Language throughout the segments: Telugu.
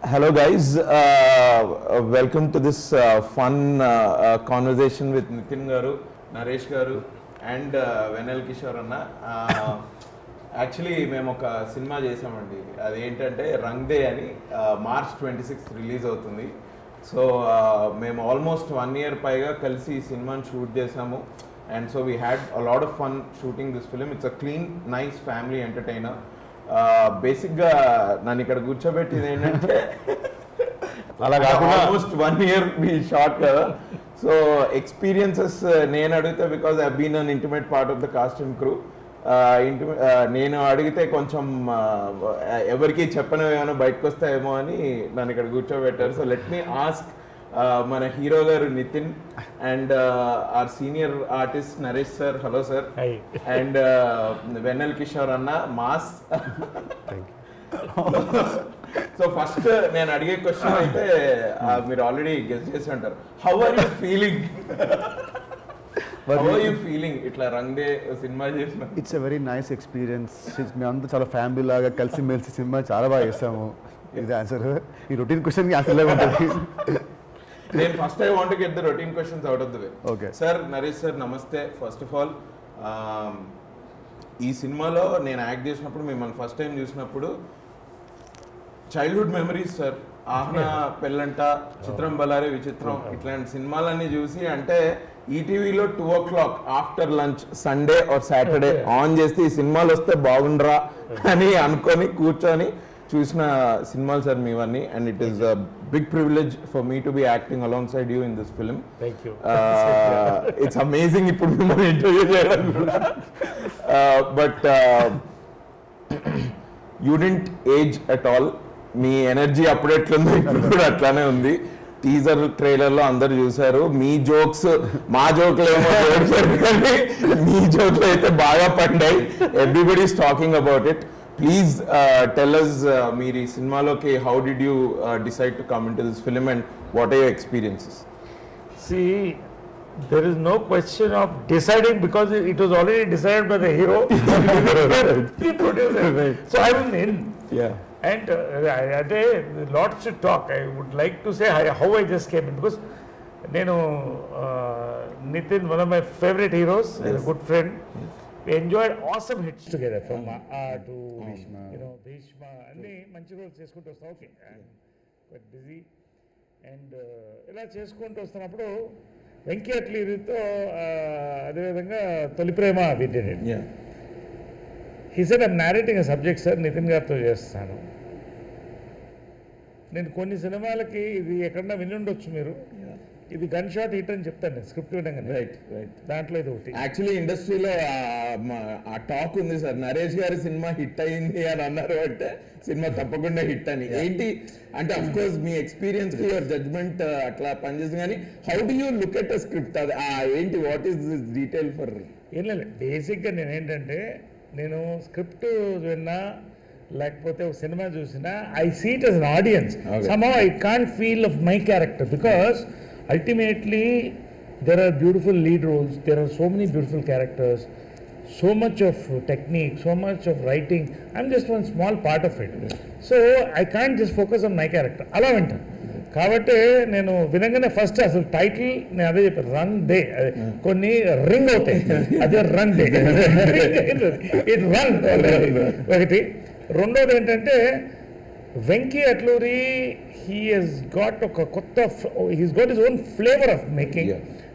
Hello, guys. Uh, uh, welcome to this uh, fun uh, uh, conversation with Nitin Garu, Naresh Garu, and uh, Venel Kishore అన్న యాక్చువల్లీ మేము ఒక సినిమా చేసామండి అదేంటంటే రంగ్ దే అని మార్చ్ ట్వంటీ సిక్స్త్ రిలీజ్ అవుతుంది సో మేము ఆల్మోస్ట్ వన్ ఇయర్ పైగా కలిసి ఈ సినిమాని షూట్ చేసాము and so we had a lot of fun shooting this film it's a clean nice family entertainer బేసిక్గా నన్ను ఇక్కడ కూర్చోబెట్టింది ఏంటంటే అలా కాకుండా- ఆల్మోస్ట్ వన్ ఇయర్ మీ షార్ట్ కదా సో ఎక్స్పీరియన్సెస్ నేను అడిగితే because I been an intimate part of the cast and crew నేను అడిగితే కొంచెం uh, ఎవరికి చెప్పనివి ఏమైనా బయటకు వస్తాయేమో అని నన్ను ఇక్కడ కూర్చోబెట్టారు సో లెట్ మీ ఆస్క్ మన hero garu Nitin and our senior artist Naresh sir hello sir Hi. And Vennela Kishore అన్న మాస్ సో ఫస్ట్ నేను అడిగే క్వశ్చన్ అయితే ఆ, మీరు ఆల్రెడీ గెస్ చేసి ఉంటారు how are you feeling how are you feeling ఇట్లా రంగ్ డే సినిమా చేసిన it's a very nice experience మేమంతా చాలా ఫ్యామిలీ లాగా కలిసి మెలిసి సినిమా చాలా బాగా చేస్తాము ఇది ఆన్సర్ ఈ రొటీన్ క్వశ్చన్కి ఆన్సర్ లాగా ఉంటుంది నేను first I want get the routine questions out of the way Okay. Sir Naresh sir నమస్తే ఫస్ట్ ఆఫ్ ఆల్ ఈ సినిమాలో నేను యాక్ట్ చేసినప్పుడు మిమ్మల్ని ఫస్ట్ టైం చూసినప్పుడు childhood memories sir Ahana Pellanta చిత్రం బలారే విచిత్రం ఇట్లాంటి సినిమాలన్నీ చూసి అంటే ఈటీవీలో two o'clock after lunch Sunday or Saturday on చేస్తే ఈ సినిమాలు వస్తే బాగుండరా అని అనుకొని కూర్చొని చూసిన సినిమాలు సార్ మీవన్నీ and it is big privilege for me to be acting alongside you in this film thank you it's amazing ఇప్పుడు మిమ్మల్ని ఇంటర్వ్యూ చేయడం కూడా but you don't age at all మీ ఎనర్జీ అప్పుడు ఎట్లుందో ఇప్పుడు కూడా అట్లానే ఉంది టీజర్ ట్రైలర్ లో అందరు చూసారు మీ జోక్స్ మా జోక్లు ఏమో ఏడ్చారు కానీ మీ జోక్లు అయితే బాగా పండాయి everybody talking about it please tell us మీరు ఈ సినిమాలోకి how did you decide to come into this film and what are your experiences See, there is no question of deciding because it was already decided by the hero, the producer. So I was in. Yeah And uh, I- అంటే lots to talk. I would like to say how- how I just came in because నేను Nitin one of my favourite heroes good friend we enjoyed awesome hits together from uh, to you know Bheeshma అన్ని మంచి రోల్స్ చేసుకుంటూ వస్తాం ఓకే క్వైట్ బిజీ అండ్ ఇలా చేసుకుంటూ వస్తున్నప్పుడు వెంకీ అట్లీతో అదేవిధంగా తొలి ప్రేమ విద్య yeah he said I'm narrating subject sir Nitin గారితో చేస్తాను నేను కొన్ని సినిమాలకి ఇది ఎక్కడన్నా వినుండొచ్చు మీరు ఇది గన్ షాట్ హిట్ అని చెప్తాను నేను స్క్రిప్ట్ వినగానే రైట్ రైట్ దాంట్లో ఇది ఒకటి యాక్చువల్లీ ఇండస్ట్రీలో ఆ టాక్ ఉంది సార్ నరేష్ గారి సినిమా హిట్ అయింది అని అన్నారు అంటే సినిమా తప్పకుండా హిట్ అని ఏంటి అంటే అఫ్ కోర్స్ మీ ఎక్స్పీరియన్స్ కి యువర్ జడ్జ్మెంట్ అట్లా పనిచేస్తుంది కానీ how do you look at a script అది ఆ ఏంటి what is this detail for ఏం లేదు బేసిక్గా నేను ఏంటంటే నేను స్క్రిప్ట్ విన్నా లేకపోతే ఒక సినిమా చూసినా I sit as an audience Okay. Somehow I can't feel of my character because ultimately there are beautiful lead roles there are so many beautiful characters so much of technique so much of writing I'm just one small part of it so I can't just focus on my character అలా వింటాను కాబట్టి నేను వినగానే ఫస్ట్ అసలు టైటిల్ నేను అదే చెప్పాను రన్ డే కొన్ని రింగ్ అవుతాయి అదే రన్ డే ఇట్ రన్ ఒకటి రెండోది ఏంటంటే Venky Atluri he has got ఒక కొత్త he's got his own flavour of making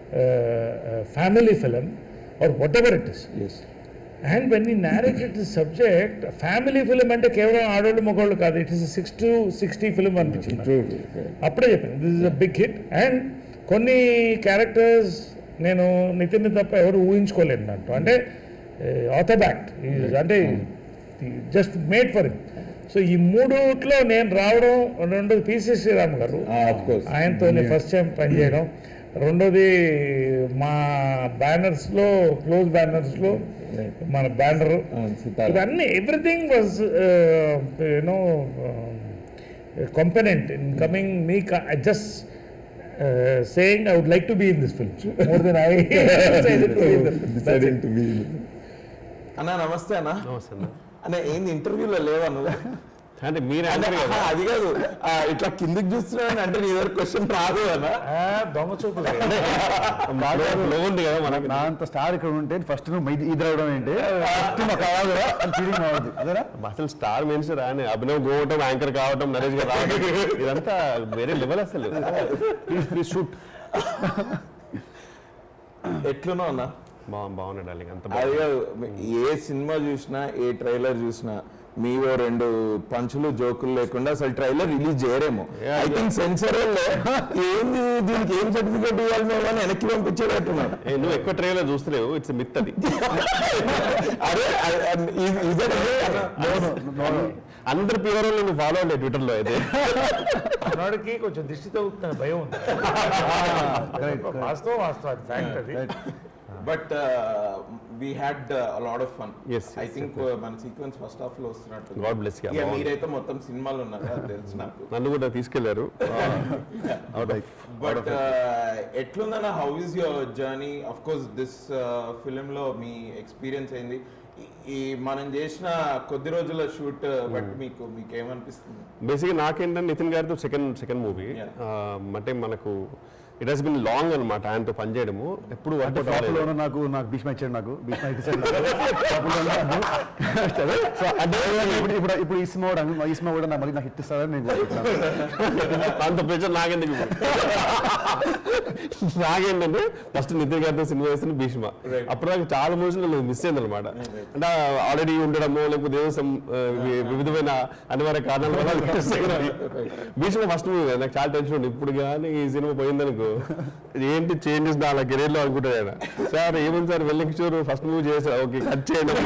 family film or whatever it is ఎస్ and when he narrated the subject family film అంటే కేవలం ఆడవాళ్ళు మగవాళ్ళు కాదు it is six to sixty film అనిపించింది నాకు. అప్పుడే చెప్పాను this is a big hit and కొన్ని క్యారెక్టర్స్ నేను నితిన్ తప్ప ఎవరు ఊహించుకోలేదు నాకు అంటే ఆథోబ్యాక్ట్ అంటే just made for it so ఈ మూడుట్లో నేను రావడం రెండోది పిసి శ్రీరామ్ గారు ఆఫ్ కోర్స్ ఆయనతో ఫస్ట్ టైం పనిచేయడం రెండోది మా బ్యానర్స్లో క్లోజ్ బ్యానర్స్లో మన బ్యానర్ ఇవన్నీ everything was you know component in coming me just saying I would like to be in this film more than I deciding to be అన్న నమస్తే అన్న అన్న ఏంది ఇంటర్వ్యూలో లేవా నువ్వు అంటే మీరు అంటే, అంటారు కదా ఆహా, అది కాదు ఆ, ఇట్లా కిందికి చూస్తున్నాను అంటే నీ దగ్గర క్వశ్చన్ రాదు కదా ఆ, దొంగ చూపులు లో ఉంది కదా మనకి నా అంత స్టార్ ఇక్కడ ఉంటే ఫస్ట్ నువ్వు ఇది ఇది రావడం ఏంటి ఫస్ట్ మాకు కావాలి కదా అని ఫీలింగ్ అవ్వదు అదేనా అసలు స్టార్ మెన్స్ రాని అభినవ్ గోవటం యాంకర్ కావటం నరేష్ గారు రావటం ఇదంతా వేరే లెవెల్ అసలు ప్లీజ్ ప్లీజ్ షూట్ ఎట్లునో అన్నా బాగా బాగున్నాడు డార్లింగ్ అంత అది బాగుంది కాదు, ఏ సినిమా చూసినా ఏ ట్రైలర్ చూసినా మీవో రెండు పంచులు జోకులు లేకుండా అసలు ట్రైలర్ రిలీజ్ చేయరేమో Yeah, ఐ థింక్ సెన్సర్ ఏంది దీనికి ఏం సర్టిఫికేట్ ఇవ్వాలి మేము అని వెనక్కి పంపించేటట్టున్నారు ఏ, నువ్వు ఎక్కువ ట్రైలర్ చూస్తలేవు ఇట్స్ మిత్ అది అరే అ- అ- ఇది- ఇదే కదా. అందరు ప్యూర్ నువ్వు ఫాలో అండి ట్విట్టర్ లో అయితే మనోడికి కొంచెం దిష్టి తగ్గుతున్న భయం ఉంది వాస్తవం వాస్తవం అది ఫ్యాక్ట్ అది but we had lot of fun Yes, I yes, think మన సీక్వెన్స్ ఫస్ట్ హాఫ్ లో వస్తున్నట్టు God bless you. ఇక బాగుంది. మీరైతే మొత్తం సినిమాలు ఉన్నారు అది తెలుసు నాకు నన్ను కూడా తీసుకెళ్లారు బట్ ఎట్లుందన్న how is your journey of course this film లో మీ ఎక్స్పీరియన్స్ అయింది ఈ- ఈ మనం చేసిన కొద్ది రోజుల షూట్ బట్ మీకు మీకు ఏమనిపిస్తుంది బేసిక్గా నాకేంటంటే నితిన్ గారితో సెకండ్ సెకండ్ మూవీ Yeah. అంటే మనకు ఇట్ హస్ బిన్ లాంగ్ అనమాట ఆయనతో పనిచేయడము ఎప్పుడు అంటే వర్కౌట్ అవ్వలేదు లోన నాకు నాకు భీష్మ ఇచ్చాడు నాకు భీష్మ ఇచ్చాడు నాకు. Top లోనే నాకు. సరే? సో అంటే ఇప్పుడు ఇప్పుడు ఇప్పుడు ఈ సినిమా కూడా ఈ సినిమా కూడా నాకు మళ్ళీ నాకు హిట్ ఇస్తారని నేను కోరుకుంటున్నాను. అంత ప్రెషర్ నాకెందుకు ఇప్పుడు? నాకేంటంటే ఫస్ట్ నితిన్ గారితో సినిమా వేస్తున్న భీష్మ Right. అప్పుడు నాకు చాలా మూవీస్ నేను మిస్ అయింది అనమాట అంటే ఆల్రెడీ ఉండడము లేకపోతే ఏదో some, ఆ, వి- వివిధమైన అనివార్య కారణాల వల్ల miss అయింది. భీష్మ ఫస్ట్ మూవీ నాకు చాలా టెన్షన్ ఉంది ఇప్పుడు కానీ ఈ సినిమా పోయిందనుకో ఏంటి చేంజెస్ నా కెరీర్ లో అనుకుంటాడు ఆయన సార్ ఏముంది సార్ వెళ్ళి కిషోర్ ఫస్ట్ మూవీ చేశారు ఓకే కట్ చేయండి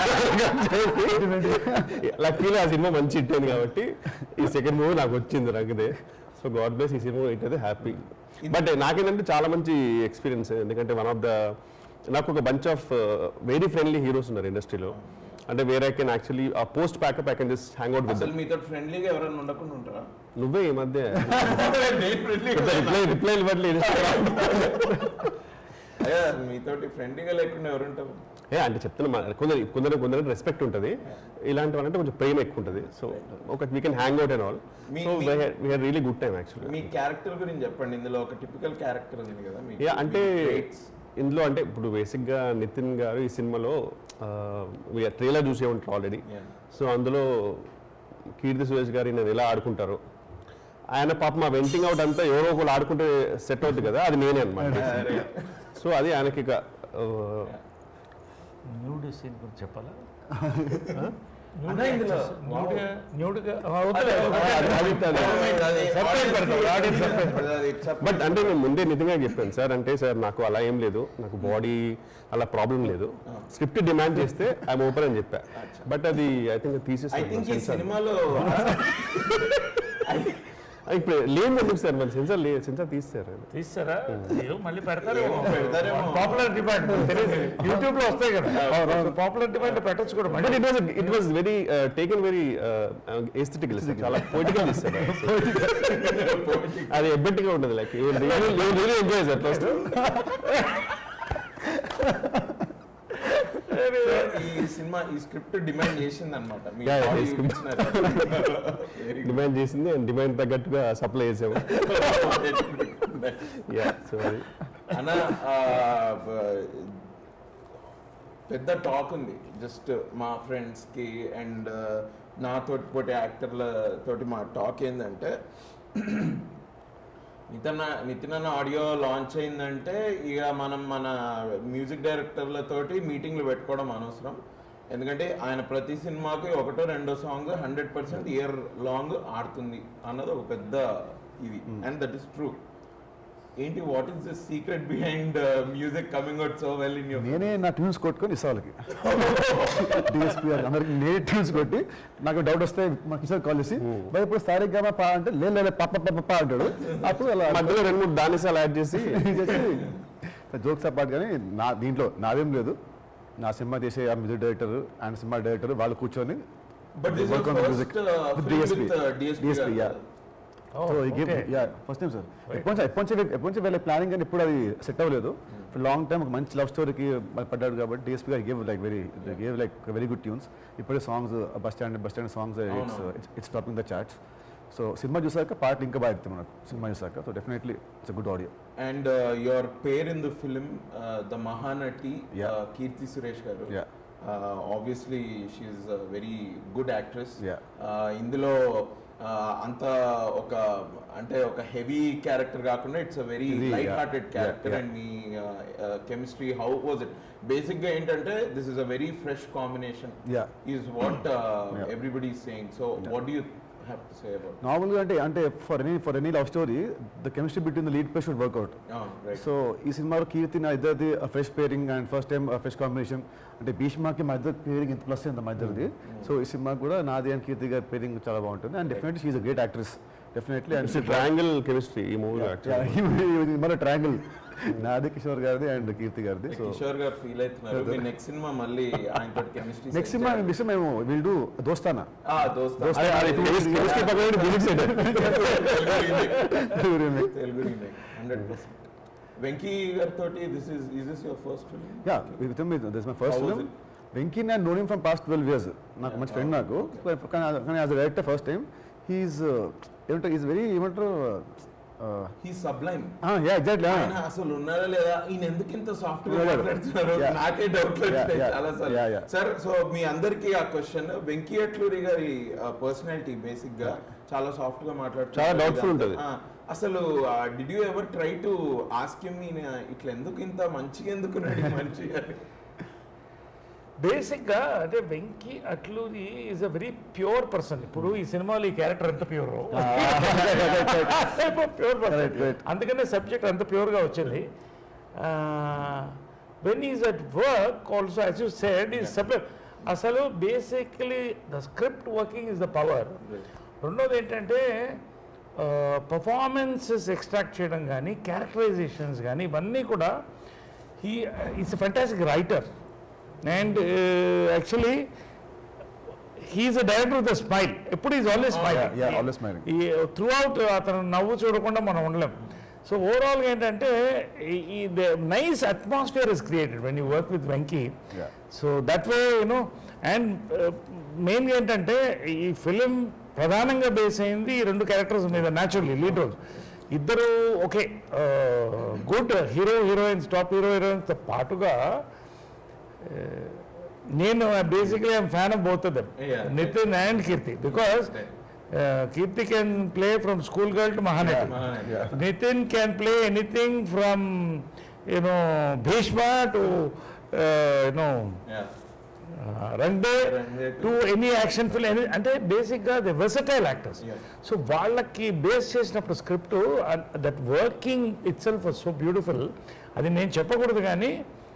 లక్కీలో ఆ సినిమా మంచి హిట్ అయింది కాబట్టి ఈ సెకండ్ మూవీ నాకు వచ్చింది నాకుదే సో గాడ్ బ్లెస్ ఈ సినిమా హిట్ అయితే హ్యాపీ బట్ నాకేంటంటే చాలా మంచి ఎక్స్పీరియన్స్ ఎందుకంటే వన్ ఆఫ్ ద నాకు ఒక bunch of very friendly heroes ఉన్నారు ఇండస్ట్రీలో అంటే వేరే కెన్ యాక్చువల్లీ ఆ post pack up I can just hang out with అసలు మీతో ఫ్రెండ్లీగా ఎవరైనా ఉండకుండా ఉంటారా నువ్వే ఈ మధ్య రిప్లై రిప్లై ఇవ్వట్లేదు అదే మీతోటి ఫ్రెండ్లీగా లేకుండా ఎవరు ఉంటారు ఏ అంటే చెప్తున్నా మా- కొందరు కొందరు కొందరు రెస్పెక్ట్ ఉంటుంది ఇలాంటివి అంటే కొంచెం ప్రేమ ఎక్కువ ఉంటుంది సో ఒక we can hang out and all me- so me- we had really good time actually మీ క్యారెక్టర్ గురించి చెప్పండి ఇందులో ఒక టిపికల్ క్యారెక్టర్ ఉంది కదా మీకు. యా అంటే మీ traits. ఇందులో అంటే ఇప్పుడు బేసిక్గా నితిన్ గారు ఈ సినిమాలో ట్రైలర్ చూసే ఉంటారు ఆల్రెడీ Yeah. సో అందులో కీర్తి సురేష్ గారి నేను ఎలా ఆడుకుంటారు ఆయన పాప మా వెంటింగ్ అవుట్ అంతా ఎవరో ఒకరు ఆడుకుంటే సెట్ అవుతుంది కదా అది నేనే అనమాట సో అది ఆయనకి ఇక ఆ, న్యూడ్ సీన్ గురించి చెప్పాలా అన్నా ఇందులో న్యూడ్గా న్యూడ్గా ఆ, వద్దులే, అది- అది- అది- అది Surprise పెడతాం, audience surprise అది surprise. బట్ అంటే నేను ముందే నిజంగా చెప్పాను సార్ అంటే సార్ నాకు అలా ఏం లేదు నాకు బాడీ అలా ప్రాబ్లం లేదు స్క్రిప్ట్ డిమాండ్ చేస్తే ఐఎమ్ ఓపెన్ అని చెప్పా బట్ అది ఐ థింక్ ఐ థింక్ ఈ తీసేసి సినిమాలో ఇప్పుడు లేదు ఎందుకు సార్ మన సెన్సార్ లేదు సెన్సార్ తీస్తారు తీస్తారా ఏదో మళ్ళీ పెడతారు పెడతారేమో. పాపులర్ డిమాండ్ తెలియదు యూట్యూబ్ లో వస్తాయి కదా పాపులర్ డిమాండ్ పెట్టచ్చు కూడా బట్ మళ్ళీ it was it was very taken very aesthetical చాలా పొయిటికల్ ఇస్తారు అది ఎబ్బెట్టిగా ఉంటుంది like really enjoy sir first ఈ సినిమా ఈ స్క్రిప్ట్ డిమాండ్ చేసింది అనమాట Yeah, yeah, ఈ script- డిమాండ్ చేసింది అండ్ డిమాండ్ తగ్గట్టుగా సప్లై చేసాము యా సో అది అన్న ఆ, బ- పెద్ద టాక్ ఉంది జస్ట్ మా ఫ్రెండ్స్ కి అండ్ నా తోటి పోటీ యాక్టర్ల తోటి మా టాక్ ఏంటంటే నితిన్ నితిన్ అన్న ఆడియో లాంచ్ అయిందంటే ఇక మనం మన మ్యూజిక్ డైరెక్టర్లతోటి మీటింగ్లు పెట్టుకోవడం అనవసరం ఎందుకంటే ఆయన ప్రతి సినిమాకి ఒకటో రెండో song hundred percent year long ఆడుతుంది అన్నది ఒక పెద్ద ఇది అండ్ దట్ ఈస్ ట్రూ ఏంటి what is the secret behind music coming out so well in your నేనే నా ట్యూన్స్ కొట్టుకొని ఇస్తా వాళ్ళకి డిఎస్పీ అందరికి నేనే ట్యూన్స్ కొట్టి నాకు డౌట్ వస్తే మా కిషోర్ కాల్ చేసి "భయ్, ఇప్పుడు సారీగా పా అంటే లేదు లేదు పప్ప పప్ప పప్ప అంటాడు అప్పుడు అలా మధ్యలో రెండు మూడు దానిసాలు యాడ్ చేసి జోక్స్ అపార్ట్ కానీ నా దీంట్లో నాదేం లేదు నా సినిమా చేసే ఆ మ్యూజిక్ డైరెక్టర్ అండ్ సినిమా డైరెక్టర్ వాళ్ళు కూర్చొని but this work on the music first with film DSP. With DSP DSP, yeah. Oh, so ఈ game okay. Yeah first time sir ఎప్పటి ఎప్పటి ఎప్పటి నుంచి వెళ్ళే ప్లానింగ్ కానీ ఇప్పుడు అది సెట్ అవ్వలేదు లాంగ్ టైం ఒక మంచి లవ్ స్టోరీకి పడ్డాడు కాబట్టి డిఎస్పీ గారు gave like very gave like very good tunes ఇప్పుడే songs bus stand bus stand songs it's it's topping the charts so సినిమా చూసాక పాటలు ఇంకా బాగా ఎత్తాం మనకు సినిమా చూసాక so definitely it's good audio and your pair in the film the Mahanati Yeah. Keerthy Suresh గారు Yeah. Obviously she's very good actress Yeah. ఇందులో uh, అంత ఒక అంటే ఒక హెవీ క్యారెక్టర్ కాకుండా ఇట్స్ అ వెరీ ఇది, light yeah. Hearted character Yeah, and మీ chemistry how was it basic గా ఏంటంటే this is a very fresh combination Yeah. Is what Yeah. Everybody saying so what do you have to say about నార్మల్గా అంటే అంటే for any for any love story the chemistry between the lead pair should work out right so ఈ సినిమాలో కీర్తి నా ఇద్దరిది fresh pairing and first time fresh combination అంటే భీష్మాకి మా ఇద్దరు పేరింగ్ ఇంత ప్లస్ అయింది మా ఇద్దరిది సో ఈ సినిమాకి కూడా నాది అండ్ కీర్తి గారి పేరింగ్ చాలా బాగుంటుంది and definitely she's a great actress definitely and triangle chemistry ఈ మూవీ మన ట్రయాంగిల్ నాది కిషోర్ గారిది అండ్ కీర్తి గారిది సో కిషోర్ గారు ఫీల్ అవుతున్నారు మీ నెక్స్ట్ సినిమా మళ్ళీ ఆయనతో కెమిస్ట్రీ నెక్స్ట్ సినిమా నెక్స్ట్ మేము విల్ డూ దోస్తానా దోస్త కెమిస్ట్రీ పక్కన physics Telugu remake hundred percent Venky గారితో this is is this your first film yeah with this my first How was film it? Venky నేను known him from past twelve years నాకు మంచి ఫ్రెండ్ నాకు కానీ కానీ as a director first time he's ఏమంటారు ఈజ్ వెరీ ఏమంటారు హీ సబ్లైమ్ యా ఎగ్జాక్ట్లీ ఆయన అసలు ఉన్నారా లేదా ఈయన ఎందుకు ఇంత సాఫ్ట్ గా Yeah, yeah. మాట్లాడుతున్నారు Yeah. నాకే డౌట్ Yeah, yeah. చాలా sir Yeah, yeah. Sir so మీ అందరికి ఆ క్వశ్చన్ వెంకీ అట్లూరి గారి పర్సనాలిటీ బేసిక్ గా చాలా సాఫ్ట్ గా మాట్లాడుతున్నారు చాలా doubtful ఉంటది. ఆ, అసలు did you ever try to ask him ఈయన ఇట్లా ఎందుకు ఇంత మంచిగా ఎందుకు నడి మంచిగా అని? బేసిక్గా అంటే Venky Atluri is a very pure person ఇప్పుడు ఈ సినిమాలో ఈ క్యారెక్టర్ ఎంత pure pure Right, person right. అందుకనే సబ్జెక్ట్ అంత ప్యూర్గా వచ్చింది when is at work also as you said is subject అసలు basically the script working is the power రెండోది ఏంటంటే పర్ఫార్మెన్సెస్ ఎక్స్ట్రాక్ట్ చేయడం కానీ క్యారెక్టరైజేషన్స్ కానీ ఇవన్నీ కూడా he is fantastic writer and actually he's a director with smile ఎప్పుడు is always smile yeah, yeah, always smiling. ఈ త్రూ అవుట్ అతను నవ్వు చూడకుండా మనం ఉండలేం సో ఓవరాల్గా ఏంటంటే ఈ the nice atmosphere is created when you work with Venky Yeah. So that way you know and మెయిన్గా ఏంటంటే ఈ ఫిలిం ప్రధానంగా బేస్ అయింది ఈ రెండు క్యారెక్టర్స్ మీద న్యాచురల్లీ లీడ్ రోల్స్ ఇద్దరు okay good hero heroines top hero హీరోయిన్స్తో పాటుగా uh, నేను basically I'm fan of both them Yeah. Nitin and Keerthy because Keerthy can play from school girl to Mahanati Yeah. Nitin can play anything from, you know, Bhishma to, uh, you know, Yeah. uh, Rangde Rangde to any action film. Any, అంటే బేసిక్గా the versatile actors Yeah. So వాళ్ళకి బేస్ చేసినప్పుడు script that working itself so beautiful అది నేను చెప్పకూడదు కానీ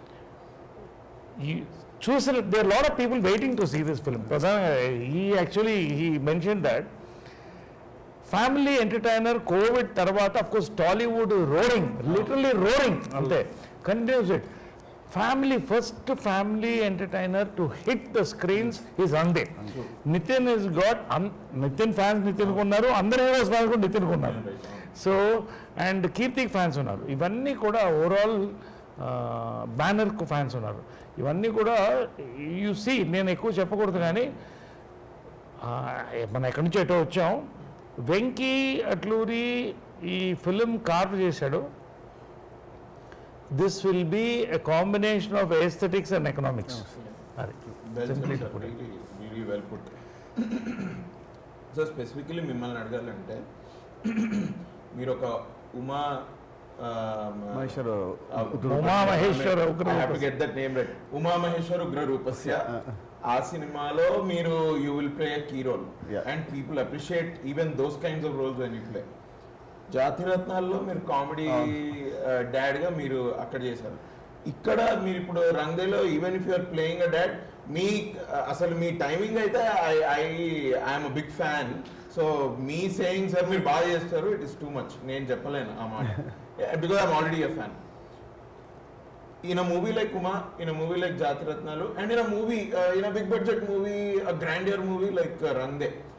ఈ చూసిన there lot of people waiting to see this film ప్రధానంగా ఈ actually he mention that family entertainer COVID తర్వాత of course Tollywood roaring literally roaring అంతే continues it family first family entertainer to hit the screens is అందే Nitin is got Nitin fans Nitin ఉన్నారు అందరు హీరోస్ ఫ్యాన్స్ కూడా నితిన్ ఉన్నారు సో అండ్ కీర్తిక్ ఫ్యాన్స్ ఉన్నారు ఇవన్నీ కూడా ఓవరాల్ బ్యానర్ ఫ్యాన్స్ ఉన్నారు ఇవన్నీ కూడా యు సీ నేను ఎక్కువ చెప్పకూడదు కానీ ఆ, మనం ఎక్కడి నుంచి ఎటో వచ్చాం వెంకీ అట్లూరి ఈ ఫిలిం కార్వ్ చేశాడు this will be a combination of aesthetics and economics అది Well Simply said, sir. put it. Really, really well put. So specifically మిమ్మల్ని అడగాలంటే మీరు ఒక Uma Maheshwar Uma Maheswara Ugra get that name right Uma Maheshwar Ugra Roopasya ఆ సినిమాలో మీరు you will play key role Yeah. And people appreciate even those kinds of roles when you play జాతిరత్నాల్లో మీరు కామెడీ డాడ్ గా మీరు అక్కడ చేశారు ఇక్కడ మీరు ఇప్పుడు రంగేలో even if you're playing a dad మీ uh, అసలు మీ టైమింగ్ అయితే I I I'm a big fan so మీ సేయింగ్ సార్ మీరు బాగా చేస్తారు ఇట్ ఇస్ టూ మచ్ నేను చెప్పలేను ఆ మాట because I'm already a fan in a movie like Uma, in a movie like Jatiratnalu, and in a movie, uh, in a big budget movie, a grandeur movie like uh, Rande,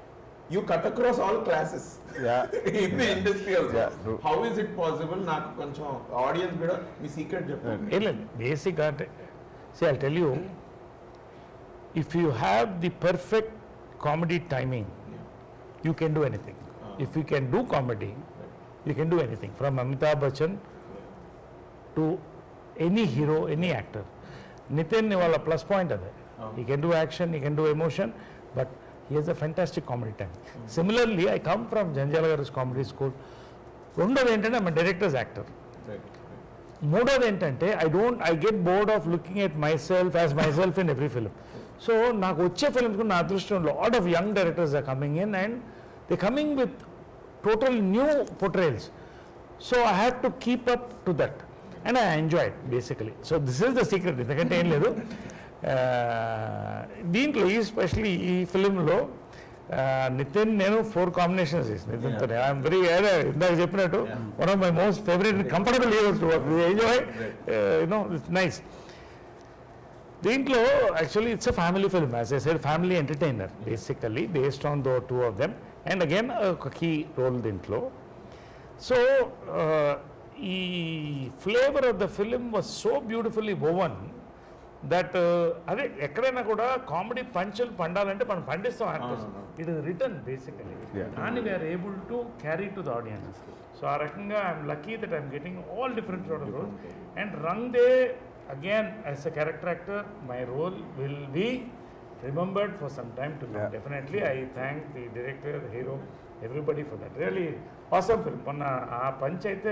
you cut across all classes Yeah. In the industry Yeah, true. How is it possible నాకు కొంచెం ఆడియన్స్ కూడా మీ సీక్రెట్ చెప్పండి ఏం లేదు బేసిక్ అంటే see I tell you if you have the perfect comedy timing you can do anything if you can do comedy you can do anything from Amitabh Bachchan to any hero any actor Nitin వాళ్ళ ప్లస్ పాయింట్ అదే he can do action he can do emotion but he he's a fantastic comedy time similarly I come from Jandhyala గారి కామెడీ స్కూల్ రెండోది ఏంటంటే ఐమ్ డైరెక్టర్స్ యాక్టర్ మూడోది ఏంటంటే I don't I get bored of looking at myself as myself in every film so నాకు వచ్చే ఫిల్మ్స్ కూడా నా అదృష్టం lot of young directors are coming in and they coming with total new portrayals so I have to keep up to that and I enjoy basically so this is the secret ఎందుకంటే ఏం లేదు ఆ, దీంట్లో ఈ స్పెషలీ ఈ ఫిలింలో నితిన్ నేను ఫోర్ కాంబినేషన్స్ చేసిన నితిన్తో ఐఎమ్ వెరీ ఇందాక చెప్పినట్టు one of my most favourite comfortable heroes to work enjoy you know it's nice దీంట్లో actually it's a family film as I side family entertainer basically based on though two of them and again ఒక కీ రోల్ దీంట్లో సో ఈ flavour of the film was so beautifully owned that అదే ఎక్కడైనా కూడా కామెడీ పంచులు పండాలంటే మనం పండిస్తాం actors it is written basically దాన్ని we are able to carry to the audience so ఆ రకంగా I'm lucky that I'm getting all different sort of roles and rang they again as a character actor my role will be remembered for some time to Yeah. Definitely I thank the director hero everybody for that really awesome film మొన్న ఆ పంచ్ అయితే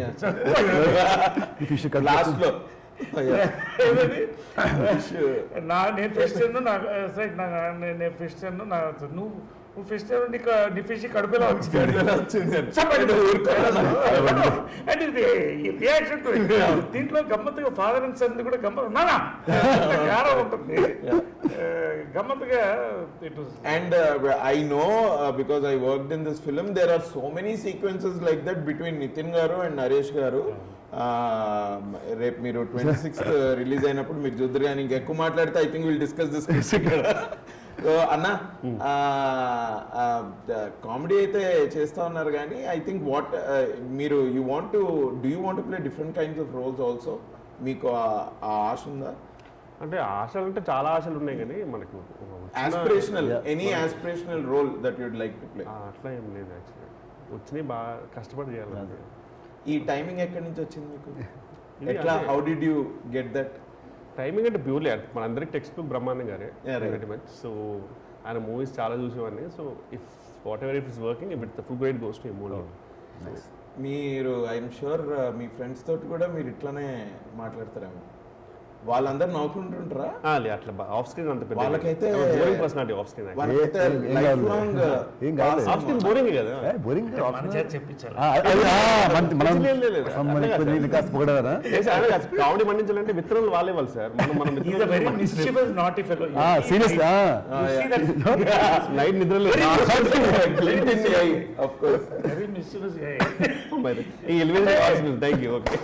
If you should cut last లో ఏమది? నా నేను ఫిష్ తిన్ను నా సైడ్ నా నేను నేను ఫిష్ తిన్ను నా నువ్వు నువ్వు ఫిష్ తిన్ను నీకు నీ ఫిష్ కడుపులో వచ్చింది అండ్ ఇది రియాక్షన్ దీంట్లో గమ్మత్తుగా ఫాదర్ అండ్ సన్ కూడా గమ్మత్ నానా యారో ఉంటుంది Uh, గమ్మత్తుగా it was And uh, I know uh, because I worked in this film, there are so many sequences like that between Nitin garu and Naresh garu. రేపు మీరు ట్వంటీ సిక్స్త్ రిలీజ్ అయినప్పుడు మీరు చూద్దరు కానీ ఇంకెక్కువ మాట్లాడితే I think will discuss this ఇక్కడ సో అన్న కామెడీ అయితే చేస్తా ఉన్నారు కానీ ఐ థింక్ వాట్ మీరు you want to do you want play different kinds of roles also మీకు ఆ- ఆ ఆశ ఉందా అంటే ఆశలు అంటే చాలా ఆశలు ఉన్నాయి కానీ మనకు వచ్చిన- aspirational Yeah. Any aspirational role that you'd like to play ఆ, అట్లా ఏం లేదు యాక్చువల్లీ వచ్చినాయి బాగా కష్టపడి చేయాలి ఈ టైమింగ్ ఎక్కడి నుంచి వచ్చింది మీకు ఇది ఎట్లా అంటే- how did you get that timing అంటే ప్యూర్లీ మన అందరికి టెక్స్ట్ బుక్ బ్రహ్మాండం గారే Yeah, right. Very much so ఆయన మూవీస్ చాలా చూసేవాడిని so if whatever it is working if it full great goes to movie మీరు ఐఎమ్ షూర్ మీ ఫ్రెండ్స్ తోటి కూడా మీరు ఇట్లానే మాట్లాడతారేమో వాళ్ళందరూ నవ్వుకుంటుంటారా అట్లా ఆఫ్ స్క్రీన్ అంత పెద్ద వాళ్ళకైతే- బోరింగ్ పర్సనాలిటీ ఆఫ్ స్క్రీన్ వాళ్ళకైతే ఏం- ఏం లైఫ్ కాదు. లాంగ్ ఏం కాదు. ఆఫ్ స్క్రీన్ బోరింగ్ కదా బోరింగ్ మన చేత చెప్పించాలి మనం లేదు, లేదు, లేదు. మనం అట్లా కాదు నీళ్ళు కాస్త పొగడారా కామెడీ పండించాలంటే విత్తనాలు వాళ్ళే వాళ్ళు సార్ మనం మనం is a very mischievous naughty fellow serious night నిద్ర లేదు of course very mischievous guy. ఈ ఎలివేషన్ కావాల్సింది థ్యాంక్ యూ ఓకే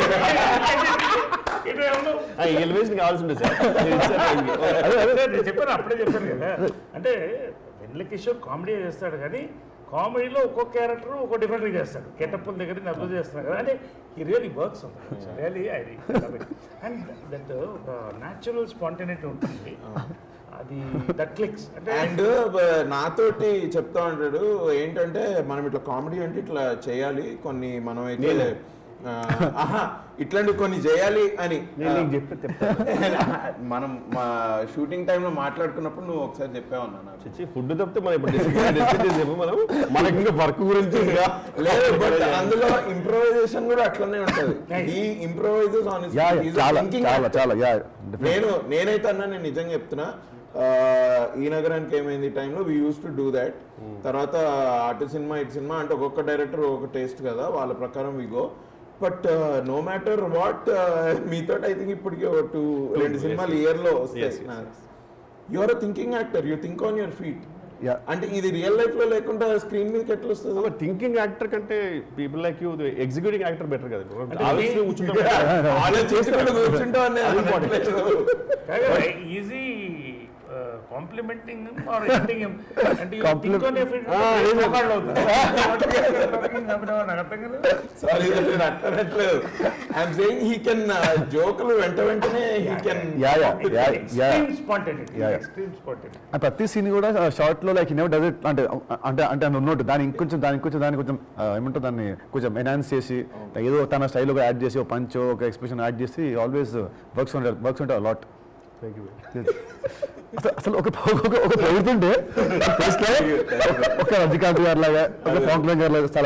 ఇది ఎవరు? ఈ ఎలివేషన్ కావాల్సింది సార్ థ్యాంక్ యూ అదే అదే నేను చెప్పాను అప్పుడే చెప్పాను కదా అంటే వెన్నెల కిషోర్ కామెడీ చేస్తాడు కానీ కామెడీలో ఒక్కొక్క క్యారెక్టర్ ఒక్కో డిఫరెంట్గా చేస్తాడు కెటప్పుల దగ్గర నుంచి అబ్జర్వ్ చేస్తున్నాడు కదా అంటే ఈ really works really I and that ఒక న్యాచురల్ స్పాంటేనిటీ ఉంటుంది అది దట్ క్లిక్స్ అంటే అండ్ నాతోటి చెప్తా ఉంటాడు ఏంటంటే మనం ఇట్లా కామెడీ అంటే ఇట్లా చేయాలి కొన్ని మనం అయితే ఆ, ఆహా ఇట్లాంటి కొన్ని చేయాలి అని నేను నీకు చెప్పి చెప్తాను మనం మా షూటింగ్ టైంలో మాట్లాడుకున్నప్పుడు నువ్వు ఒకసారి చెప్పావు అన్న నాకు చిచ్చి ఫుడ్ తప్పితే మనం ఇప్పుడు డిస్కస్ చేసాము మనం మనకి ఇంకా వర్క్ గురించి ఇంకా లేదు బట్ అందులో ఇంప్రూవైజేషన్ కూడా అట్లనే ఉంటది ఈ ఇంప్రూవైజెస్ ఆన్ యా చాలా చాలా చాలా యా నేను నేనైతే అన్నా నేను నిజంగా చెప్తున్నా ఆ, ఈ నగరానికి ఏమైంది ఈ టైంలో we use to do that తర్వాత అటు సినిమా ఇటు సినిమా అంటే ఒక్కొక్క డైరెక్టర్ ఒక టేస్ట్ కదా వాళ్ళ ప్రకారం we go but no matter what మీతో ఐ థింక్ ఇప్పటికే ఒక టూ రెండు yes, సినిమాలు yes. ఇయర్ లో Yes, వస్తాయి yes, you are thinking actor you think on your feet yeah అంటే ఇది రియల్ లైఫ్ లో లేకుండా స్క్రీన్ మీదకి ఎట్లా వస్తుంది థింకింగ్ యాక్టర్ కంటే people like you executing actor better కదా అంటే ఆలోచన మీ- కూర్చుంటాం ఆలోచించుకుంటూ కూర్చుంటాం ఈజీ కాంప్లిమెంటింగ్ ఆర్ ఎండింగ్ అంటే you Compliment- think on your feet, Ah, you yes, talk out loud. నాకు అర్థం కాలేదు. సారీ నేను అట్టనట్లేదు ఐఎమ్ సేయింగ్ హీ కెన్ జోకులు వెంట వెంటనే he can yeah yeah yeah yeah Extreme spontaneity. Yeah, yeah. Extreme spontaneity. ఆ ప్రతి సీన్ కూడా షార్ట్ లో లైక్ నెవర్ డజ్ ఇట్ అంటే అంటే అంటే ఉన్నట్టు దాని ఇంకొంచెం దాని ఇంకొంచెం దాన్ని కొంచెం ఆ, ఏమంటారు దాన్ని కొంచెం ఎన్హాన్స్ చేసి ఏదో తన స్టైల్ యాడ్ చేసి ఒక పంచ్ ఒక ఎక్స్ప్రెషన్ యాడ్ చేసి ఆల్వేస్ వర్క్స్ ఉంటారు వర్క్స్ ఉంటారు లాట్ థ్యాంక్ యూ అసలు ఒక ఒక ఒక ప్రభుత్వంటే ఫస్ట్ ఒక రజనీకాంత్ గారి లాగా ఒక పవన్ కళ్యాణ్ గారి లాగా చాలా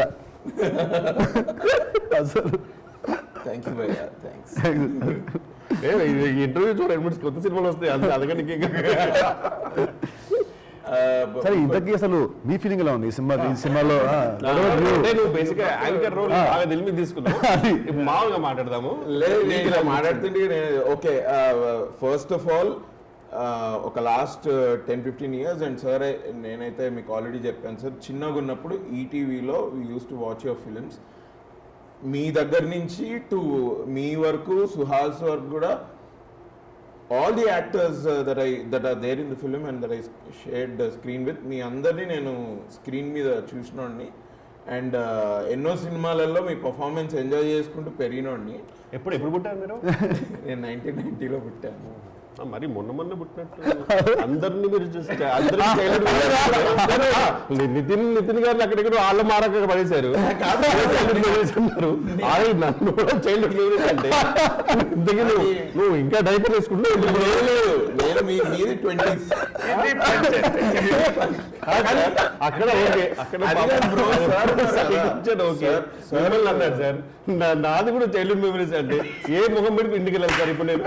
అసలు థ్యాంక్ యూ భయ్యా థ్యాంక్స్ ఇంటర్వ్యూ చూడ రెండు మూడు కొత్త సినిమాలు వస్తాయి అంతే అందుకని ఇంకా సరే ఇంతకీ అసలు మీ ఫీలింగ్ ఎలా ఉంది ఈ సినిమా ఈ సినిమాలో ఆ, అంటే నువ్వు బేసిక్ గా యాంకర్ రోల్ బాగా తెలిమి తీసుకున్నావు ఇప్పుడు మామూలుగా మాట్లాడదాము లేదు నేను ఇలా మాట్లాడుతుంటే నేను ఓకే ఫస్ట్ ఆఫ్ ఆల్ ఒక last ten fifteen years and sir నేనైతే మీకు ఆల్రెడీ చెప్పాను సార్ చిన్నగా ఉన్నప్పుడు ఈటీవీలో use to watch your films మీ దగ్గర నుంచి టు మీ వరకు సుహాస్ వరకు కూడా all the actors that I that are there in the film and that I shared screen with మీ అందరినీ నేను స్క్రీన్ మీద చూసినోడిని అండ్ ఎన్నో సినిమాలలో మీ పర్ఫార్మెన్స్ ఎంజాయ్ చేసుకుంటూ పెరిగినోడిని ఎప్పుడు ఎప్పుడు పుట్టారు మీరు నేను నైన్టీన్ నైన్టీలో పుట్టాను ఆ, మరి మొన్న మొన్న పుట్టినట్టు అందరినీ మీరు చూసి అందరూ చైల్డ్హుడ్ నితిన్ నితిన్ గారిని అక్కడెక్కడ వాళ్ళ మారక పడేశారు చైల్డ్హుడ్ మెమరీస్ అన్నారు ఆయన నన్ను కూడా చైల్డ్హుడ్ మెమరీస్ అంటే ఇంతకీ నువ్వు నువ్వు ఇంకా డైపర్ వేసుకుంటున్నావు లేదు, లేదు నేను మీ మీది ట్వంటీస్ అక్కడ ఓకే అక్కడ అది కాదు bro, sir ఇచ్చాడు ఓకే Sir, sir. మిమ్మల్ని అన్నాడు సార్ నా- నాది కూడా చైల్డ్హుడ్ మెమరీస్ అంటే ఏ ముఖం పెట్టి ఇంటికి వెళ్ళాను సార్ ఇప్పుడు నేను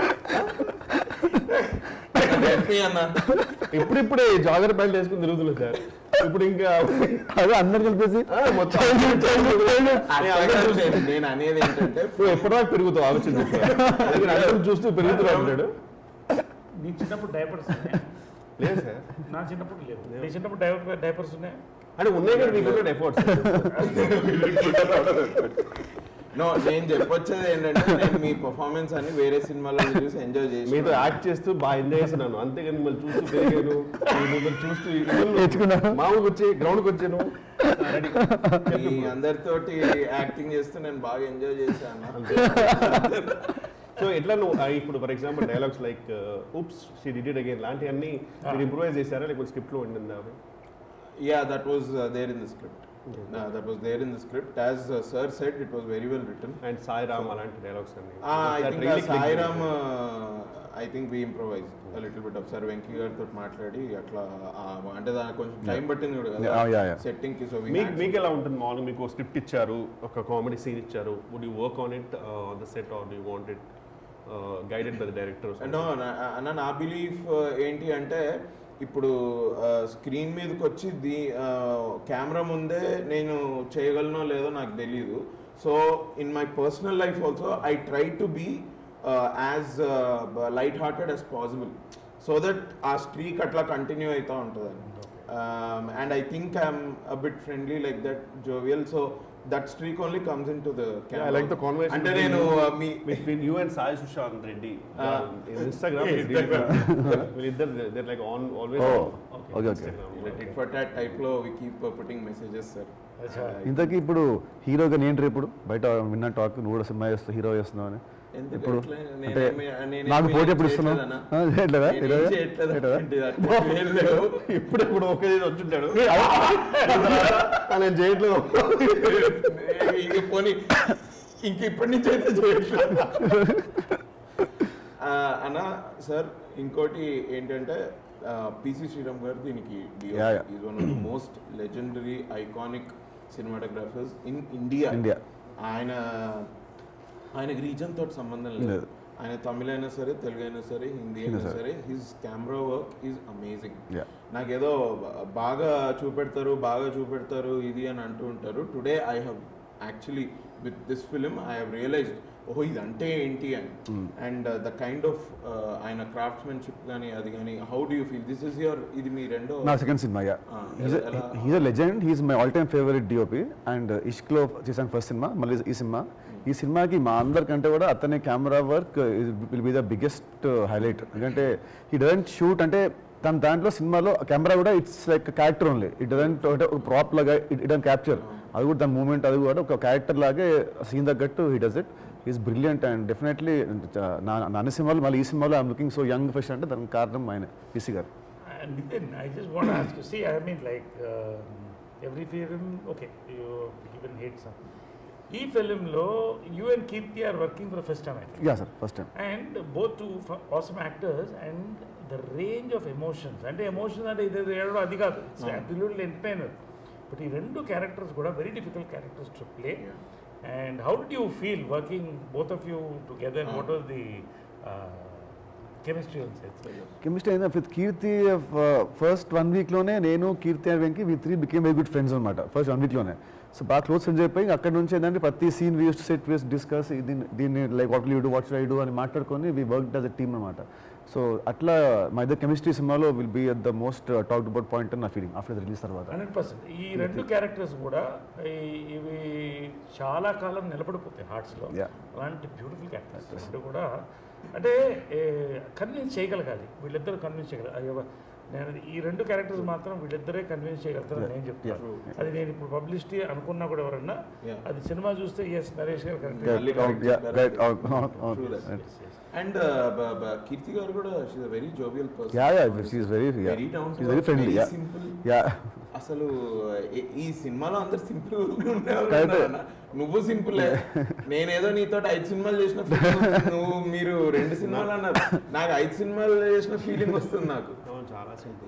అన్న ఇప్పుడిప్పుడే జాగర్ ప్యాంట్ వేసుకుని తిరుగుతున్నా సార్ ఇప్పుడు ఇంకా అదే అందరు కలిపేసి ఆ, మొత్తం నేను అందరిని చూసి- నేను- నేను అనేది ఏంటంటే నువ్వు ఎప్పటిదాకా పెరుగుతావు ఆలోచన అందరం చూస్తూ పెరుగుతున్నా ఉంటాడు నీ చిన్నప్పుడు డైపర్స్ ఉన్నాయి లేదు సార్ నా చిన్నప్పుడు లేవు నీ చిన్నప్పుడు డైపర్ డైపర్స్ ఉన్నాయి అంటే ఉన్నాయి కదా నీకు ఎఫర్ట్స్ నో నేను చెప్పొచ్చేది ఏంటంటే నేను మీ పర్ఫార్మెన్స్ అని వేరే సినిమాలలో చూసి ఎంజాయ్ చేసి మీతో యాక్ట్ చేస్తూ బాగా ఎంజాయ్ చేస్తున్నాను అంతేగాని మిమ్మల్ని చూస్తూ పెరిగాను మీ మిమ్మల్ని చూస్తూ నేర్చుకున్నాను. మామూలుగా వచ్చి గ్రౌండ్కి వచ్చాను మీ అందరితోటి యాక్టింగ్ చేస్తూ నేను బాగా ఎంజాయ్ చేశాను సో ఎట్లా నువ్వు ఆ, ఇప్పుడు for example dialogues like oops she did it again లాంటివన్నీ మీరు ఇంప్రూవైజ్ చేశారా లేకపోతే స్క్రిప్ట్లో ఉండిందా అవి Yeah, that was uh, there in the script. Uh, that was there in the script. As uh, sir said, it was very well written. And Sai Ram అలాంటి డైలాగ్స్ అన్ని Ah, I That think really uh, clicked with Sairam, me. uh, I think we improvised a little bit of Sir Venki గారితో మాట్లాడి అట్లా ah, అంటే దానికి కొంచెం టైం పట్టింది కూడా Yeah, yeah, కదా yeah. సెట్టింగ్ కి సో మీకు మీకు ఎలా ఉంటుంది మామూలుగా మీకు స్క్రిప్ట్ ఇచ్చారు ఒక కామెడీ సీన్ ఇచ్చారు would you work on it on the set or you want it guided by the director no అన్న నా బిలీఫ్ ఏంటి అంటే ఇప్పుడు స్క్రీన్ మీదకి వచ్చి దీ కెమెరా ముందే నేను చేయగలనో లేదో నాకు తెలియదు so in my personal life also I try to be as light hearted as possible so that ఆ స్ట్రీక్ అట్లా కంటిన్యూ అవుతూ ఉంటుంది and I think I'm a bit friendly like that jovial so that streak only comes into the Yeah, I like the conversation అంటే between నేను you- uh, మీ between you and Sai Sushant Reddy. Ah. Uh, in Instagram, they వీళ్ళిద్దరు they're like on always. Oh, on. okay, okay. Instagram. Tit for tat type లో we keep putting messages sir ఇంతకీ ఇప్పుడు హీరోగా నేను ఇప్పుడు బయట విన్న టాక్ నువ్వు కూడా సినిమా చేస్తావు హీరో చేస్తున్నావు అని ఎందుకు ఇప్పుడు ఎట్లా? అంటే నేనేమి- నేనేమి నాకు పోటీ ఎప్పుడు ఇస్తున్నావు చేయట్లేదన్నా? ఆ, చేయట్లేదా నేనేం హీరోగా? చేయట్లేదు చేయట్లేదా? అంటే అట్లా ఏం లేవు. ఇప్పుడు ఇప్పుడు ఒకే రోజు వచ్చుంటాడు నేను చేయట్లేదు ఇంక పోనీ ఇంక ఇప్పటి నుంచి అయితే చేయట్లేదు ఆ, అన్న సార్ ఇంకోటి ఏంటంటే పిసి శ్రీరామ్ గారు దీనికి Yeah, yeah. Is one of the most legendary iconic cinematographers in India India. ఆయన ఆయనకి రీజన్ తోటి సంబంధం లేదు లేదు. ఆయన తమిళ అయినా సరే తెలుగు అయినా సరే హిందీ అయినా అయినా సరే. సరే his camera work is amazing Yeah. నాకేదో బాగా చూపెడతారు బాగా చూపెడతారు ఇది అని అంటూ ఉంటారు today I have actually with this film I have realized ఓహో ఇది అంటే ఏంటి అని అండ్ ద కైండ్ ఆఫ్ ఆయన క్రాఫ్ట్స్మెన్షిప్ కానీ అది కానీ how do you feel this is your ఇది మీ రెండో నా సెకండ్ సినిమా యా Ah, హీజ్ ఎలా- he's a legend he's my all time favourite DOP and ఇష్క్లో చేశాను ఫస్ట్ సినిమా మళ్ళీ ఈ సినిమా ఈ సినిమాకి మా అందరికంటే కూడా అతని camera work will be the biggest highlight ఎందుకంటే హీ డజంట్ షూట్ అంటే తన దాంట్లో సినిమాలో కెమెరా కూడా it's like character only it doesn't అంటే ఒక ప్రాప్ లాగా ఇట్ ఇట్ క్యాప్చర్ అది కూడా దాని మూమెంట్ అది కూడా ఒక క్యారెక్టర్ లాగే సీన్ తగ్గట్టు he does it is brilliant and definitely నా నా అన్ని సినిమాలు మళ్ళీ ఈ సినిమాలో I'm looking so young fashion అంటే దానికి కారణం ఆయన పిసి గారు And Nitin, I just want to ask you. See, I mean, like um, every film, okay, you even hate some. ఈ ఫిలింలో you and Keerthi are working for first time yeah sir first time and both two awesome actors and the range of emotions అంటే ఎమోషన్స్ అంటే ఇది ఏడో అది కాదు ఇట్స్ అబ్సల్యూట్లీ ఎంటర్టైనర్ బట్ ఈ రెండు క్యారెక్టర్స్ కూడా very difficult characters to play and how do you feel working both of you together what was the chemistry on sets chemistry అయిందా విత్ కీర్తి ఫస్ట్ వన్ వీక్లోనే నేను Keerthi and Venky we three became very good friends అనమాట ఫస్ట్ వన్ వీక్లోనే సో బాగా క్లోజ్ ఫ్రెండ్స్ అయిపోయి అక్కడ నుంచి ఏంటంటే ప్రతి scene we use set we'd discuss దీన్ని దీన్ని like what you do what I do అని మాట్లాడుకొని we work as a team అనమాట సో అట్లా మా ఇద్దరు కెమిస్ట్రీ సినిమాలో will be at the most talk about point అని నా ఫీలింగ్ ఆఫ్టర్ ద రిలీజ్ తర్వాత హండ్రెడ్ పర్సెంట్ ఈ రెండు క్యారెక్టర్స్ కూడా ఈ- ఇవి చాలా కాలం నిలబడిపోతాయి హార్ట్స్లో Yeah. అలాంటి బ్యూటిఫుల్ క్యారెక్టర్స్ రెండు కూడా అంటే కన్విన్స్ చేయగలగాలి వీళ్ళిద్దరు కన్విన్స్ చేయగలగాలి అయ్యో, నేను ఈ రెండు క్యారెక్టర్స్ మాత్రం వీళ్ళిద్దరే కన్విన్స్ చేయగలుగుతారు నేను చెప్తాను అది నేను ఇప్పుడు పబ్లిసిటీ అనుకున్నా కూడా ఎవరన్నా Yeah. అది సినిమా చూస్తే ఎస్ నరేష్ గారు Right, కరెక్ట్ మళ్ళీ correct yeah, చెప్పారు. right, అవును, అవును, అవును, True that. right. And Keerthi గారు కూడా she's very jovial person Yeah, yeah, she's very- yeah. Very down She's very friendly, yeah. Simple Yeah. అసలు ఈ- ఈ సినిమాలో అందరు సింపుల్ ఉండేవాళ్ళు Correct. ఉన్నారన్న. నువ్వు సింపులే నేనేదో నీతో ఐదు సినిమాలు చేసిన feeling వస్తుంది. నువ్వు మీరు రెండు సినిమాలు అన్నారు నాకు ఐదు సినిమాలు చేసిన ఫీలింగ్ వస్తుంది నాకు చాలా సింపుల్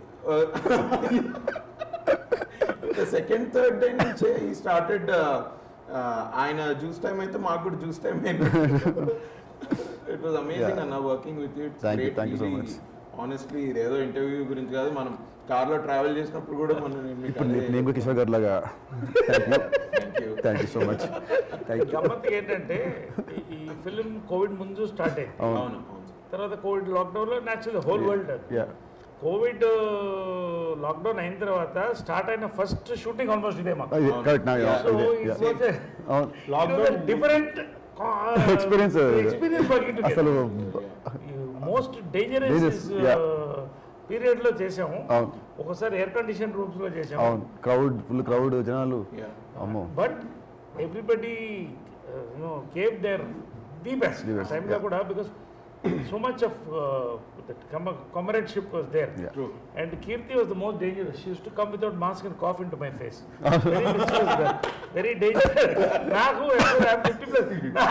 సెకండ్ థర్డ్ డే నుంచే ఈ స్టార్టెడ్ ఆయన జ్యూస్ టైం అయితే మాకు కూడా juice time it was amazing Yeah. అన్న working with it Thank you, thank you so much. Honestly ఇదేదో ఇంటర్వ్యూ గురించి కాదు మనం కార్ లో ట్రావెల్ చేసినప్పుడు కూడా మనం మీకు ఇప్పుడు అదే- నేను కూడా కిషోర్ గారు లాగా thank you Thank you. Thank you so much thank you గమ్మత్తు ఏంటంటే ఈ- ఈ ఫిలిం కోవిడ్ ముందు స్టార్ట్ అయింది అవును. అవును అవును తర్వాత కోవిడ్ లాక్డౌన్లో natural whole world yeah COVID lockdown అయిన తర్వాత స్టార్ట్ అయిన ఫస్ట్ షూటింగ్ ఆల్మోస్ట్ ఇదే మాకు కరెక్ట్ నా Yeah. సో ఇదే అవును లాక్డౌన్ డిఫరెంట్ Experience. ఎక్స్పీరియన్స్ అసలు most dangerous Dangerous, yeah. Period లో చేసాము అవును ఒకసారి ఎయిర్ కండిషన్ రూమ్స్ లో చేసాము అవును క్రౌడ్ ఫుల్ క్రౌడ్ జనాలు Yeah. అమ్మో but everybody you know gave their the best The best, టైంలో yeah. కూడా because so much of comradeship was there Yeah. True. and Kirti was the most dangerous she used to come without mask and cough into my face very mischievous girl very dangerous నాకు I'm 50 plus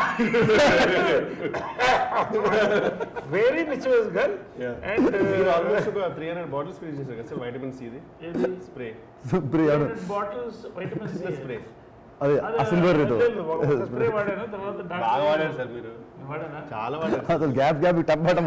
very mischievous girl Yeah. and మీరు uh, ఆల్మోస్ట్ ఒక త్రీ హండ్రెడ్ బాటిల్స్ ఫినిష్ చేశారు కదా సార్ వైటమిన్ సి ఏది? Spray Priya 100 bottles vitamin C spray అదే అది ఆ సిల్వర్ తో తెలియదు. ఒక స్ప్రే వాడాను తర్వాత డాక్టర్ బాగా వాడారు సార్ మీరు వాడానా చాలా వాడారు అసలు గ్యాప్ గ్యాప్ టమాటం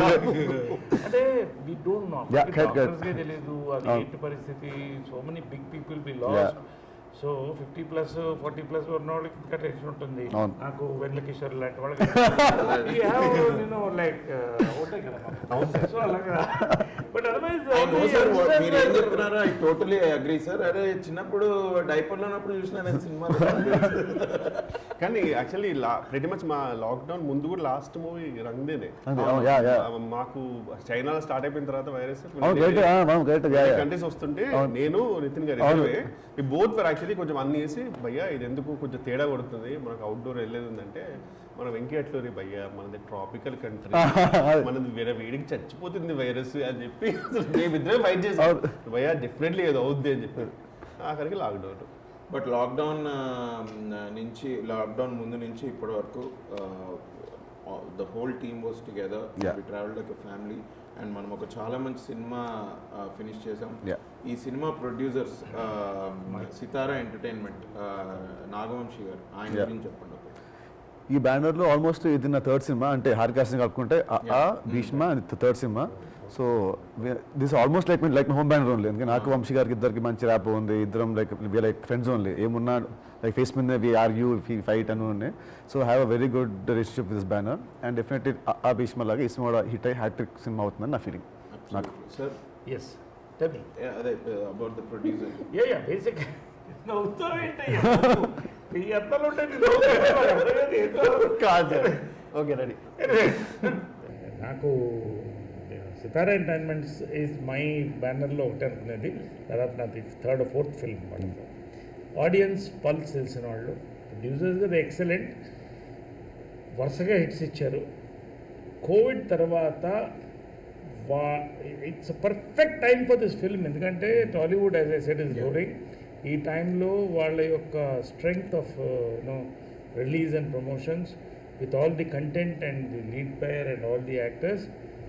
అంటే we don't know Yeah, correct, correct. డాక్టర్స్కే తెలియదు అది అవును. ఏంటి పరిస్థితి so many big people be Yeah. Last so fifty plus forty plus ఉన్న వాళ్ళకి ఇంకా టెన్షన్ ఉంటుంది అవును. నాకు వెన్నెల కిషోర్ లాంటి వాళ్ళకి నేను లైక్ ఉంటాయి కదా సో అలాగా but otherwise I know, sir, what- మీరు ఏం చెప్తున్నారో ఐ టోటలీ అగ్రీ సార్ అరే చిన్నప్పుడు డైపర్లో ఉన్నప్పుడు చూసిన నేను సినిమా కానీ యాక్చువల్లీ ప్రతి మచ్ మా లాక్డౌన్ ముందు కూడా లాస్ట్ మూవీ రంగ్దేనే అంతే, అవును, yeah, yeah. ఆ, మాకు చైనాలో స్టార్ట్ అయిపోయిన తర్వాత వైరస్ అవును కరెక్ట్ అవును కరెక్ట్ కంట్రీస్ వస్తుంటే అవును. నేను నితిన్ గారు అవును. ఈ బోత్ ఫర్ యాక్చువల్లీ కొంచెం అన్ని వేసి భయ్యా ఇది ఎందుకు కొంచెం తేడా కొడుతుంది మనకు అవుట్డోర్ వెళ్ళేది ఉందంటే మనం వెంకీ అట్లూరి భయ్యా మనది ట్రాపికల్ కంట్రీ మనది వేరే వేడికి చచ్చిపోతుంది వైరస్ అని చెప్పి అసలు మేమిద్దరే ఫైట్ చేసాం అవును. భయ్యా డెఫినెట్లీ ఏదో అవుద్ది అని చెప్పి ఆఖరికి లాక్డౌన్ బట్ లాక్డౌన్ నుంచి లాక్డౌన్ ముందు నుంచి ఇప్పటి వరకు the whole team was together Yeah. We travel like family and మనం ఒక చాలా మంచి సినిమా ఫినిష్ చేసాం Yeah. ఈ cinema producers Sithara entertainment Nagavamsi గారు ఆయన Yeah. గురించి చెప్పండి ఒకటి. ఈ బ్యానర్ లో ఆల్మోస్ట్ ఇది నా థర్డ్ సినిమా అంటే హారికాస్ని కలుపుకుంటే ఆ- ఆ భీష్మ థర్డ్ సినిమా so this almost like like home banner only ఎందుకంటే నాకు వంశీ గారికి ఇద్దరికి మంచి ర్యాప్ ఉంది ఇద్దరం లైక్ లైక్ ఫ్రెండ్స్ ఓన్లీ ఏమున్నా లైక్ ఫేస్ మీద వి ఆర్గ్యూ వి ఫైట్ అని ఉన్నాయి so have a very good relationship with this banner and definitely ఆ భీష్మ లాగా ఈ సినిమా కూడా హిట్ అయ్యి హ్యాట్రిక్ సినిమా అవుతుందని నా ఫీలింగ్ నాకు సార్ ఎస్ టెల్ మీ అదే about the producer yeah yeah basic నవ్వుతావేంటయ్యా ఈ అత్తలు ఉంటే నీ నవ్వుతావు. ఏంటో. కాదు ఓకే రెడీ నాకు సితారా ఎంటర్టైన్మెంట్స్ ఈజ్ మై బ్యానర్లో ఒకటే అనుకునేది దాదాపు నాది థర్డ్ ఫోర్త్ ఫిల్మ్ వాళ్ళతో ఆడియన్స్ పల్స్ తెలిసిన వాళ్ళు ప్రొడ్యూసర్స్ గా ఎక్సలెంట్ వరుసగా హిట్స్ ఇచ్చారు కోవిడ్ తర్వాత వా it's perfect time for this film ఎందుకంటే Tollywood as I set is rolling ఈ టైంలో వాళ్ళ యొక్క strength of you know release and promotions with all the content and the lead player and all the actors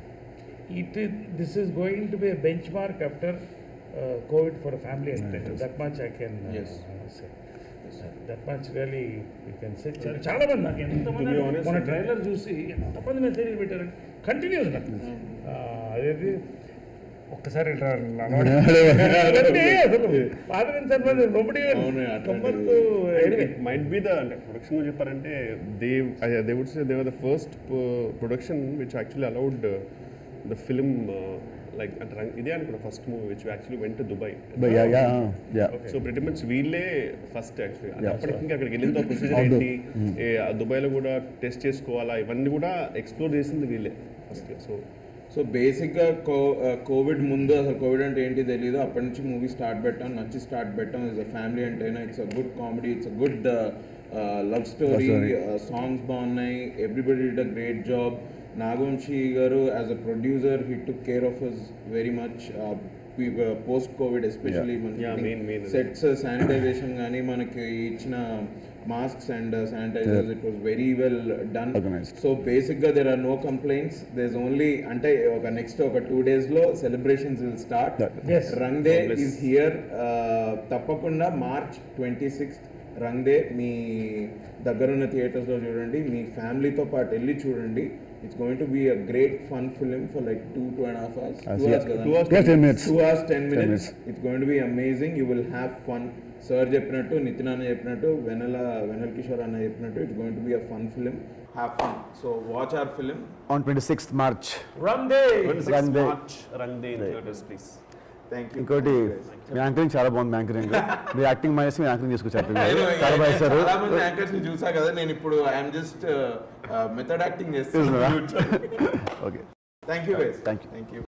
it is, this is going to be a benchmark after uh, COVID for a family entertainment. That much I can uh, Yes. say. That much really you can say చాలా మంది నాకు ఎంతమంది To be honest, మన ట్రైలర్ చూసి ఎంతమంది మెసేజ్ పెట్టారు కంటిన్యూస్ నాకు ఆ, అదేది ఒక్కసారి ఇట్లా నడవడం. అంటే అసలు పాదం సర్పంచ్ నొబడి అవును, అట్లాంటివి. కంబర్తో ఇట్ మైట్ బి ద అంటే ప్రొడక్షన్ గురించి చెప్పారంటే they they would say they were the first production which actually allowed the film like అంటే రంగ్- ఇదే అనుకున్నా first movie which actually went to Dubai But yeah, yeah, yeah. So ప్రతి మచ్ వీళ్ళే ఫస్ట్ యాక్చువల్లీ అప్పటికి ఇంకా అక్కడికి వెళ్ళిన ప్రొసీజర్ ఏంటి ఏ, ఆ దుబాయ్లో కూడా టెస్ట్ చేసుకోవాలా ఇవన్నీ కూడా ఎక్స్ప్లోర్ చేసింది వీళ్ళే ఫస్ట్ సో సో బేసిక్గా కో కోవిడ్ ముందు అసలు కోవిడ్ అంటే ఏంటి తెలియదు అప్పటి నుంచి మూవీ స్టార్ట్ పెట్టాం నచ్చి స్టార్ట్ పెట్టాం ఇస్ అ ఫ్యామిలీ అంటే it's a good comedy it's a good love story songs బాగున్నాయి everybody did a great job Nagavamsi garu as a producer he took care of us very much post covid especially Yeah, main- main. Sets sanitization కానీ మనకి ఇచ్చిన masks and sanitizers it was very well done Organized. So బేసిక్గా there are no complaints these only అంటే ఒక నెక్స్ట్ ఒక టూ డేస్లో celebrations will start Yes. Rang De is here తప్పకుండా March twenty sixth Rang De మీ దగ్గరున్న థియేటర్స్లో చూడండి మీ ఫ్యామిలీతో పాటు వెళ్ళి చూడండి it's going to be a great fun film for like two two and half hours As two yeah. Hours కదా Two hours, Two hours, ten minutes. Two hours ten minutes. Minutes it's going to be amazing you will have fun sir చెప్పినట్టు నితిన్ అన్న చెప్పినట్టు వెనల వెనల్ కిషోర్ అన్న చెప్పినట్టు it's going to be a fun film have fun so watch our film On 26th March. Rang De Run day. March Rang De in theatres please thank you ఇంకోటి మీ యాంకరింగ్ చాలా బాగుంది మీ యాంకరింగ్ మీ యాక్టింగ్ మానేసి మీ యాంకరింగ్ తీసుకొచ్చారు చాలా బాగా చేశారు చాలా మంది యాంకర్స్ ని చూసా కదా నేను ఇప్పుడు ఐఎమ్ జస్ట్ మెథడ్ యాక్టింగ్ చేస్తున్నాను okay thank you Thank you. Thank you